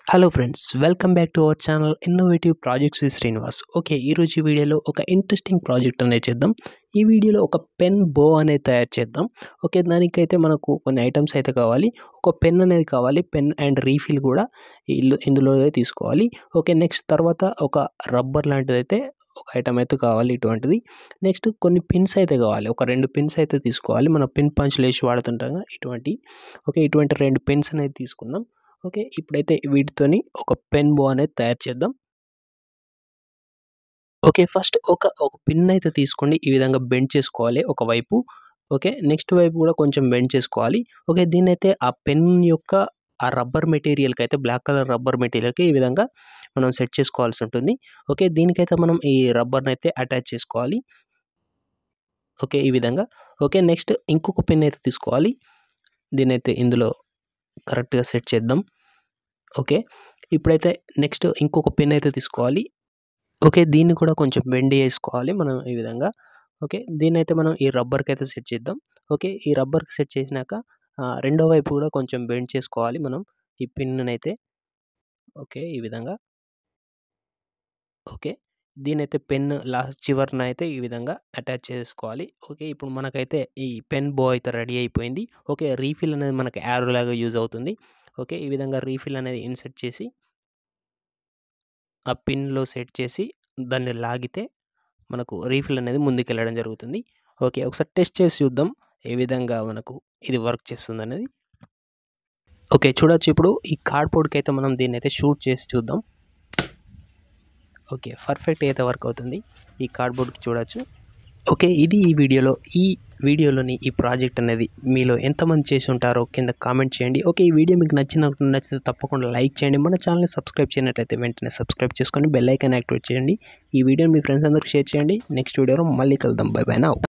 hello friends welcome back to our channel innovative projects with Srinivas okay ఈరోజు ఈ వీడియోలో ఒక ఇంట్రెస్టింగ్ ప్రాజెక్ట్ అనేది చేద్దాం ఈ వీడియోలో ఒక పెన్ బో అనేది తయారు చేద్దాం ఓకే దానికైతే మనకు కొన్ని ఐటమ్స్ అయితే కావాలి ఒక పెన్ అనేది కావాలి పెన్ అండ్ రీఫిల్ కూడా ఇల్లు ఇందులో తీసుకోవాలి ఓకే నెక్స్ట్ తర్వాత ఒక రబ్బర్ లాంటిది అయితే ఒక ఐటమ్ అయితే కావాలి ఇటువంటిది నెక్స్ట్ కొన్ని పిన్స్ అయితే కావాలి ఒక రెండు పిన్స్ అయితే తీసుకోవాలి మన పిన్ పంచులు వేసి వాడుతుంటాం కదా, ఇటువంటి ఓకే ఇటువంటి రెండు పిన్స్ అనేది తీసుకుందాం ఓకే ఇప్పుడైతే వీటితోని ఒక పెన్ బో అనేది తయారు చేద్దాం ఓకే ఫస్ట్ ఒక ఒక పిన్ అయితే తీసుకోండి ఈ విధంగా బెండ్ చేసుకోవాలి ఒక వైపు ఓకే నెక్స్ట్ వైపు కూడా కొంచెం బెండ్ చేసుకోవాలి ఓకే దీన్ని అయితే ఆ పెన్ యొక్క ఆ రబ్బర్ మెటీరియల్కి అయితే బ్లాక్ కలర్ రబ్బర్ మెటీరియల్కి ఈ విధంగా మనం సెట్ చేసుకోవాల్సి ఉంటుంది ఓకే దీనికైతే మనం ఈ రబ్బర్ని అయితే అటాచ్ చేసుకోవాలి ఓకే ఈ విధంగా ఓకే నెక్స్ట్ ఇంకొక పెన్ అయితే తీసుకోవాలి దీని అయితే ఇందులో కరెక్ట్గా సెట్ చేద్దాం ఓకే ఇప్పుడైతే నెక్స్ట్ ఇంకొక పెన్ అయితే తీసుకోవాలి ఓకే దీన్ని కూడా కొంచెం బెండ్ చేసుకోవాలి మనం ఈ విధంగా ఓకే దీన్ని అయితే మనం ఈ రబ్బర్కి అయితే సెట్ చేద్దాం ఓకే ఈ రబ్బర్కి సెట్ చేసినాక ఆ, రెండో వైపు కూడా కొంచెం బెండ్ చేసుకోవాలి మనం ఈ పిన్ అయితే ఓకే ఈ విధంగా ఓకే దీని అయితే పెన్ లాస్ట్ చివరన అయితే ఈ విధంగా అటాచ్ చేసుకోవాలి ఓకే ఇప్పుడు మనకైతే ఈ పెన్ బో అయితే రెడీ అయిపోయింది ఓకే రీఫిల్ అనేది మనకి యారో లాగా యూజ్ అవుతుంది ఓకే ఈ విధంగా రీఫిల్ అనేది ఇన్సెట్ చేసి ఆ పిన్లో సెట్ చేసి దాన్ని లాగితే మనకు రీఫిల్ అనేది ముందుకు వెళ్ళడం జరుగుతుంది ఓకే ఒకసారి టెస్ట్ చేసి చూద్దాం ఏ విధంగా మనకు ఇది వర్క్ చేస్తుంది అనేది ఓకే చూడొచ్చు ఇప్పుడు ఈ కార్డ్బోర్డ్కి అయితే మనం దీన్ని అయితే షూట్ చేసి చూద్దాం ఓకే పర్ఫెక్ట్ అయితే వర్క్ అవుతుంది ఈ కార్డ్బోర్డ్కి చూడొచ్చు ఓకే ఇది ఈ వీడియోలో ఈ వీడియోలోని ఈ ప్రాజెక్ట్ అనేది మీలో ఎంతమంది చేసి ఉంటారో కింద కామెంట్ చేయండి ఓకే ఈ వీడియో మీకు నచ్చిన నచ్చితే తప్పకుండా లైక్ చేయండి మన ఛానల్ని సబ్స్క్రైబ్ చేయనట్లయితే వెంటనే సబ్స్క్రైబ్ చేసుకొని బెల్ ఐకాన్ యాక్టివేట్ చేయండి ఈ వీడియోని మీ ఫ్రెండ్స్ అందరికి షేర్ చేయండి నెక్స్ట్ వీడియోలో మళ్ళీ కలుద్దాం బై బై నా